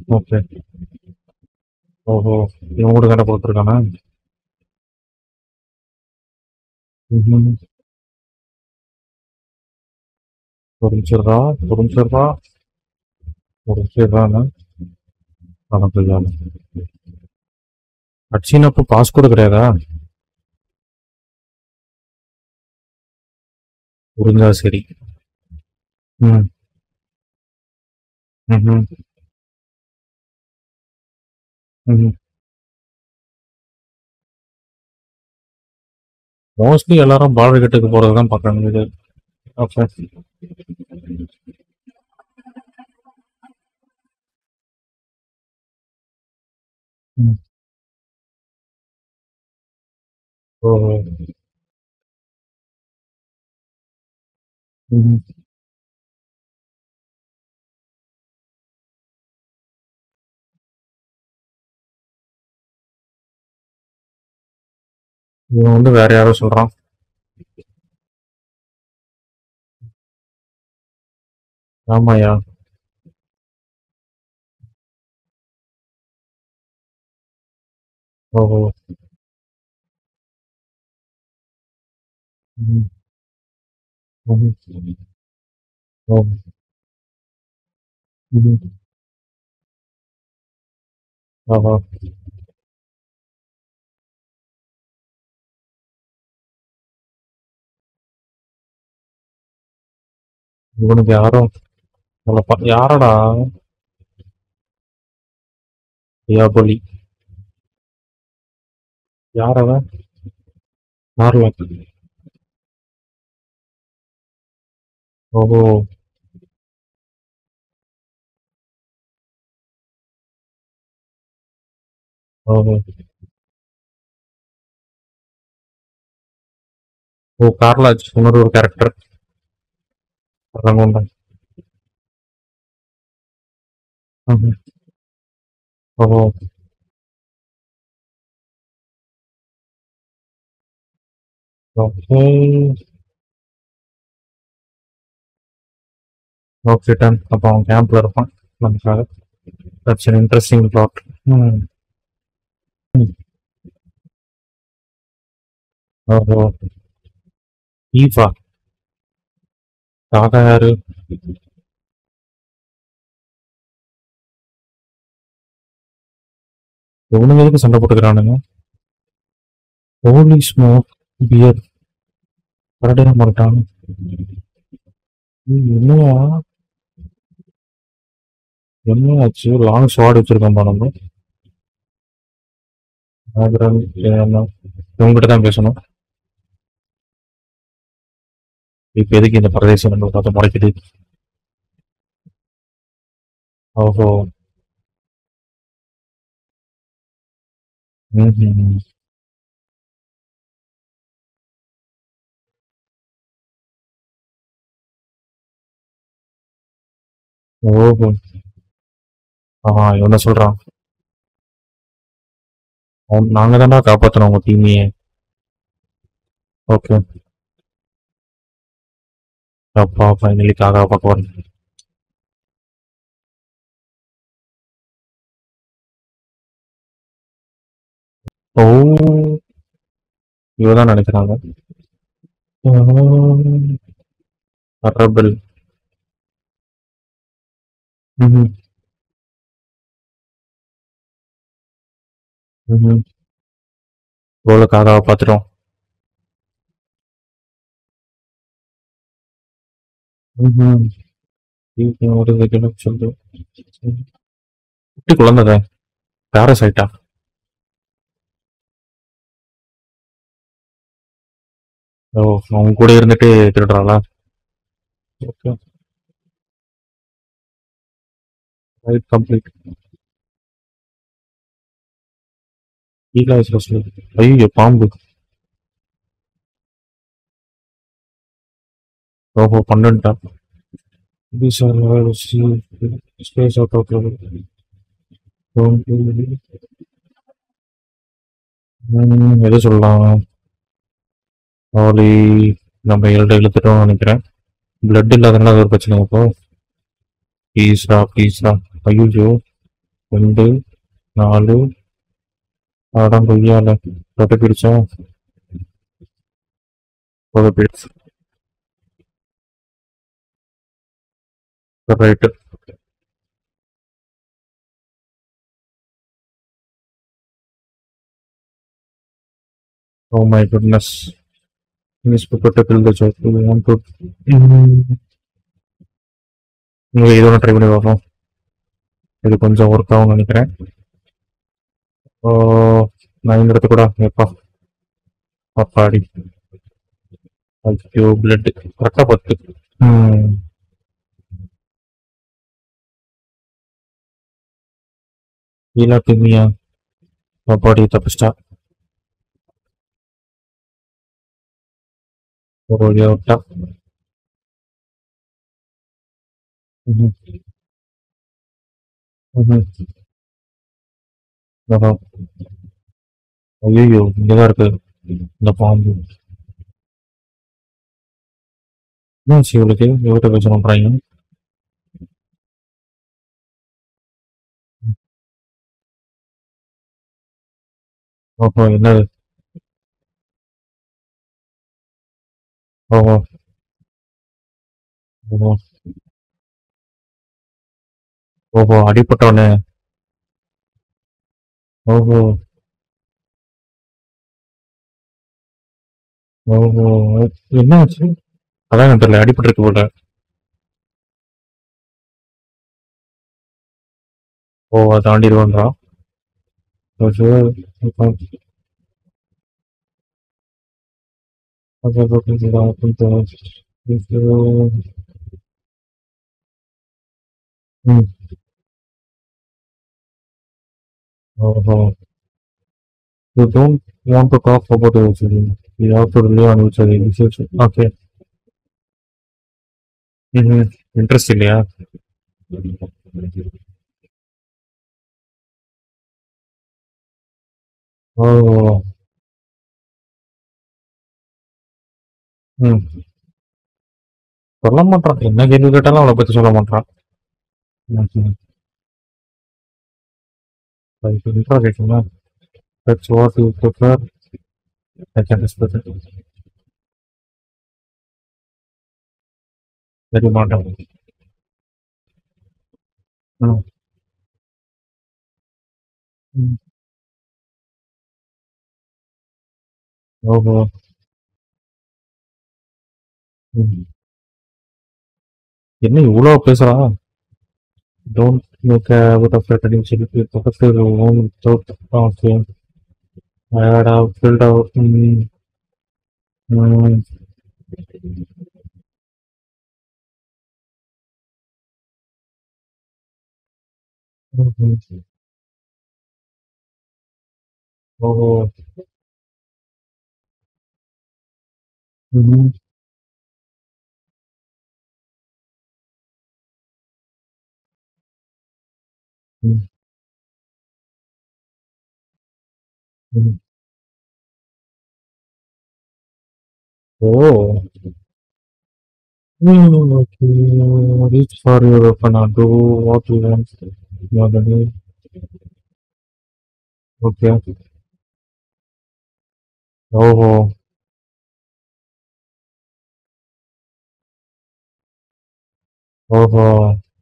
Okay ஓஹோ இவன் கூட கடை போட்டுருக்கானா ம்ஹும். ஒரு நிமிஷம் இருடா, ஒரு நிமிஷம் இருடா. ஒரு நிமிஷம் இருடாண்ணா. வணக்கம் ஐயா. அடிச்சினப்போ காசு கூட கிடையாதா புரிஞ்சா சரி ம் ம்ஹும். ம்ஹும். மோஸ்ட்லி எல்லாரும் பாலகட்டுக்கு போறது தான் பார்க்குறாங்க இது ஓகே ம். ஓஹோ ம் இவன் வந்து வேற யாரோ சொல்றான் ஆமாயா ஓஹோ ம் ம் ஓ ம் ஆஹா இவனுக்கு யாரோ அவளை பா- யாரடா தியாபலி யார் அவன் நார்லாக் ஓஹோ ஓஹோ ஓ கார்லாஜ் இன்னொரு ஒரு கேரக்டர் ரங்கோண்டன் ம்ஹும். ஓஹோ ஓகே ஓகே டன் அப்போ அவன் கேம்ப்ல இருப்பான் நமக்காக தட்ஸ் an இன்ட்ரெஸ்டிங் பிளாட் ம் ம். ஓஹோ ஈஃபா தாத்தா யாரு இவனுங்க எதுக்கு சண்டை போட்டுக்கிறானுங்க ஹோலி ஸ்மோக் பியர் கரடியா மாட்டான் என்னையா என்ன ஆச்சு லாங் ஷார்ட் வச்சிருக்கோம் நம்ம இவங்ககிட்ட தான் பேசணும் இப்ப எதுக்கு இந்த பிரதேசம் நம்ம பார்த்து முறைக்குது ஓஹோ ம்ஹும். ஓஹோ ஆஹா என்ன சொல்றான் அவன் நாங்க தான்டா காப்பாத்தணும் உங்க டீமையே ஓகே அப்பா ஃபைனலி காக்கா பார்க்க வரேன் ஓ இவதான் நினைக்கிறாங்க அரபல் ம் ம் எவ்வளோ காக்காவை பார்த்துட்டோம் ம் ஒரு செகண்ட் சொல்லு குட்டி குழந்தை பேரசைட்டா ஓ அவங்க கூட இருந்துட்டு திருடுறாளா ஓகே ரைட் கம்ப்ளீட் ஈலாஸ் ரசல் ஐயோ பாம்பு ஓஹோ பன்னெண்டா These are all see space out of level. Don't really. ம், எது சொல்லலாம் அவளை நம்ம ஏழு இழுத்துட்டோம்னு நினைக்கிறேன் பிளட் இல்லாதனால அது ஒரு பிரச்சனை இப்போ ப்ளீஸ்ரா ப்ளீஸ்ரா ஐயோ ரெண்டு நாலு அடம் கொய்யால தொட்டை பிடிச்சா தொகை பிடிச்சு right Oh my goodness. Miss Pepper to kill the joke. We want to. நீங்கள் இது ஒன்று ட்ரை பண்ணி பார்ப்போம் இது கொஞ்சம் ஒர்க் ஆகும்னு நினைக்கிறேன் ஓ நான் இந்த இடத்து கூட எப்பா அப்பாடி ஐயோ பிளட் கரெக்டாக பத்து ம் ஈலா திமியா அப்பாடி தப்பிச்சிட்டா ஒரு வழியா விட்டா ம்ஹும். ம்ஹும். ஆஹா. ஐயோ இங்கதான் இருக்கு இந்த பாம்பு என்னாச்சு இவளுக்கு இவர்கிட்ட பேச பண்றாங்க ஓஹோ என்னது ஓஹோ ஓஹோ ஓஹோ அடிபட்டவனே ஓஹோ ஓஹோ என்ன ஆச்சு அதான் எனக்கு தெரியல அடிபட்டிருக்கு போல ஓ அதை தாண்டிடுவான்றான் ஓகே இப்போ அது கொஞ்சம் கொஞ்சம் ம் ஓஹோ You don't want to talk about the incident. You have to rely on each other. This is okay. Mm-hmm. Interest இல்லையா ஓ ம் சொல்ல மாட்டான் என்ன கேள்வி கேட்டாலும் அவளை பத்தி சொல்ல மாட்டான் interrogation that's what you prefer I can discuss it தெரிய மாட்டேன் ம் ம். ஓஹோ ம். என்ன இவ்வளோ பேசுறா டோன்ட் மேக் அவுட் ஆஃப் ரெட்டடிங் சொல்லி பக்கத்தில் ஓன் தோட் ஓகே அடா ஃபில்ட் அவுட் ம் ம் ம்ஹ்ம். ஓஹோ ம்ஹ்ம். ம் ம். ஓ ம் okay reach for your weapon or do what you want your money okay ஓஹோ ஓஹோ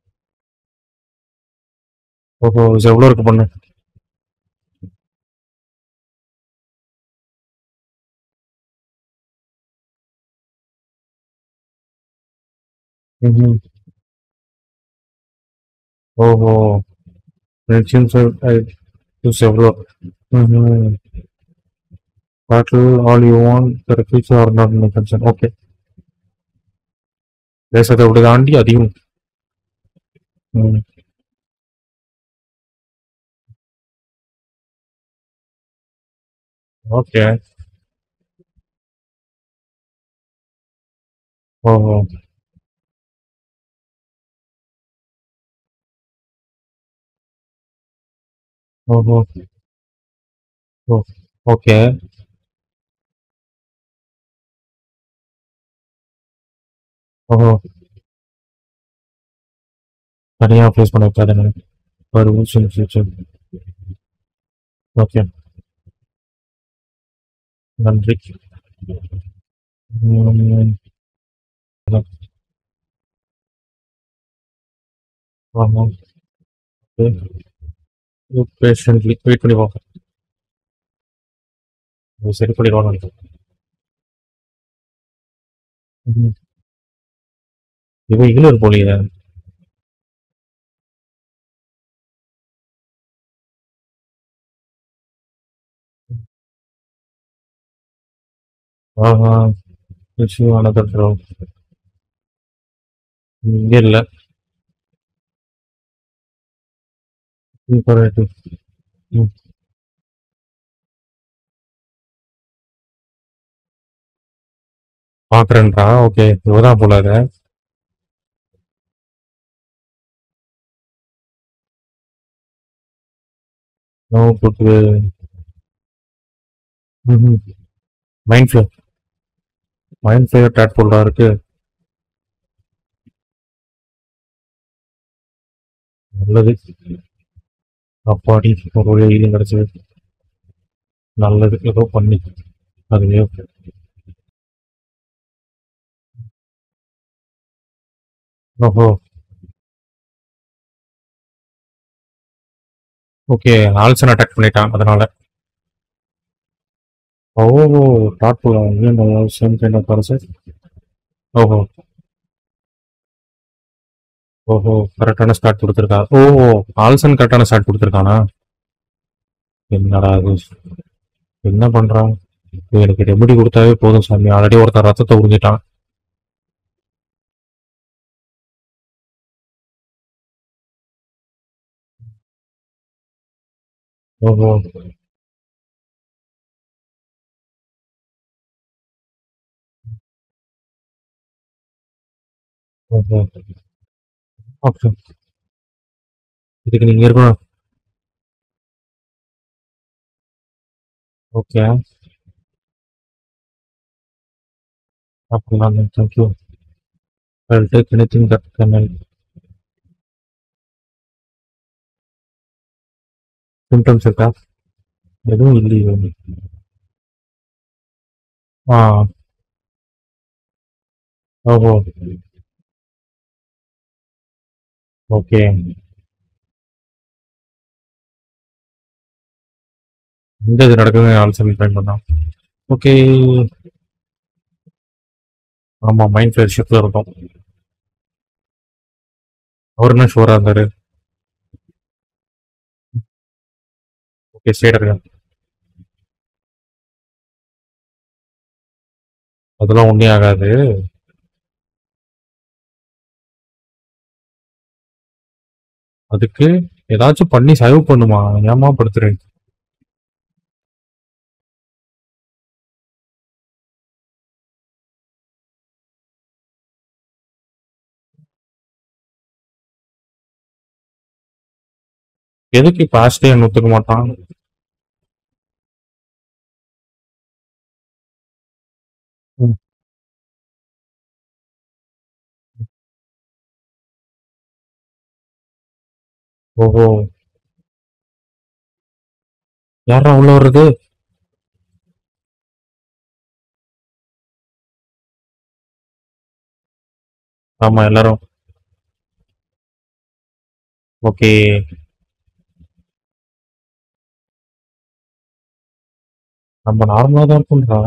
ஓஹோ இது எவ்வளோ இருக்கு பண்ணு ம்ஹ்ம். ஓஹோ Mentions I to several. Mm-hmm. Battle all you want, the future or not my concern. Okay. பேசுறதை விட தாண்டி அதிகம் ம். ஓகே ஓஹோ ஓஹோ ஓ ஓகே ஓஹோ தனியாக ஃபேஸ் பண்ண வைக்காதுன்னு ஒரு நிமிஷம் சரி, சரி. ஓகே நன்றி ம், ஆமா பேஷண்ட்லி வெயிட் பண்ணி பார்ப்போம் அது சரி பண்ணிடுவான்னு நினைக்கிறேன் ம். இவன் இகிலர் போலியே ஆஹா issue another draw. இங்க இல்ல imperative. ம். பாக்குறேன்றா ஓகே இவதான் போல அது no good mind flow mind flow dot ஃபோல்டா இருக்கு நல்லது அப்பாடி ஒரு வழி இது கிடைச்சது நல்லது ஏதோ பண்ணி அதுவே ஓகே ஓஹோ ஓகே ஆல்சன் அட்டாக் பண்ணிட்டான் அதனால ஓ டாட் ஃபோல்டா சேம் கைண்ட் ஆஃப் ப்ராசஸ் ஓஹோ ஓஹோ கரெக்டான ஸ்டார்ட் கொடுத்துருக்கா ஓ ஆல்சன் கரெக்டான ஸ்டார்ட் கொடுத்துருக்கானா என்னடா இது என்ன பண்றான் இது எனக்கு ரெமெடி கொடுத்தாவே போதும் சாமி ஆல்ரெடி ஒருத்தன் ரத்தத்தை உறிஞ்சிட்டான் ஓஹோ ஓஹோ ஓகே இதுக்கு நீங்க இருக்கணும் ஓகே அப்படிலாம் thank you I'll take anything that can help. symptoms இருக்கா எதுவும் இல்லையே ஆ ஓஹோ ஓகே இந்த இது நடக்குது ஆல்சோ ட்ரை பண்ணலாம் ஓகே ஆமா மைண்ட் ஃபேர் ஷிப்ல இருக்கும் அவர் என்ன ஷோரா இருந்தாரு ஓகே ஸ்டேட் இருக்கேன் அதெல்லாம் ஒன்றே ஆகாது அதுக்கு ஏதாச்சும் பண்ணி சேவ் பண்ணுமா ஏமா படுத்துறேன் எதுக்கு பாஸ்டே என்ன ஒத்துக்க மாட்டான் ம், ஓஹோ யாரா உள்ள வர்றது ஆமா எல்லாரும் ஓகே நம்ம நார்மலா தான் இருக்கும்ன்றா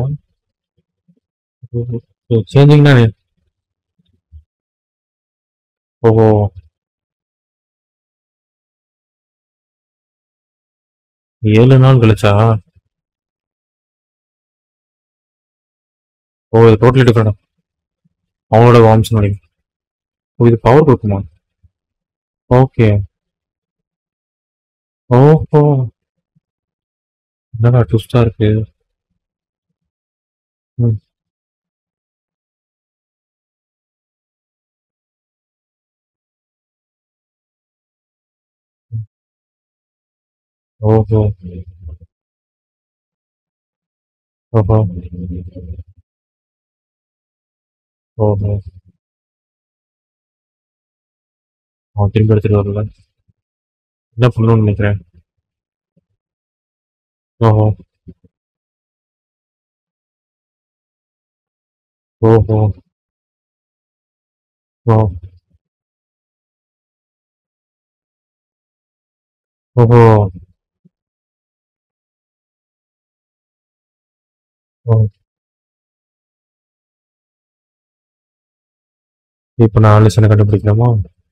சேஞ்சிங் தானே ஓஹோ ஏழு நாள் கழிச்சா ஓ இது டோட்டலி டிஃப்ரெண்ட் அவங்களோட வாம்ஸ் நினைக்கும் ஓ இது பவர் கொடுக்குமா ஓகே ஓஹோ என்னடா ட்விஸ்டா இருக்கு ம், ஓஹோ ஓஹோ ஓஹோ அவன் திரும்பி எடுத்துட்டு வரல என்ன பண்ணணும்னு நினைக்கிறேன் ஓஹோ ஓஹோ ஓ ஓஹோ ஓ இப்போ நான் ஆலோசனை கண்டுபிடிக்கலாமா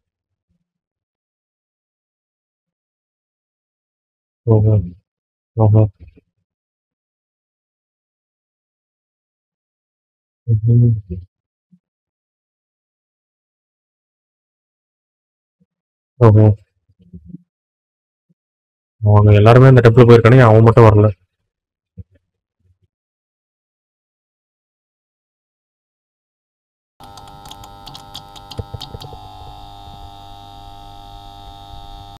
ஓஹோ ஓஹோ ம்ஹும். ஓஹோ அவங்க எல்லாருமே அந்த டெம்பிள் போயிருக்கானே அவன் மட்டும் வரல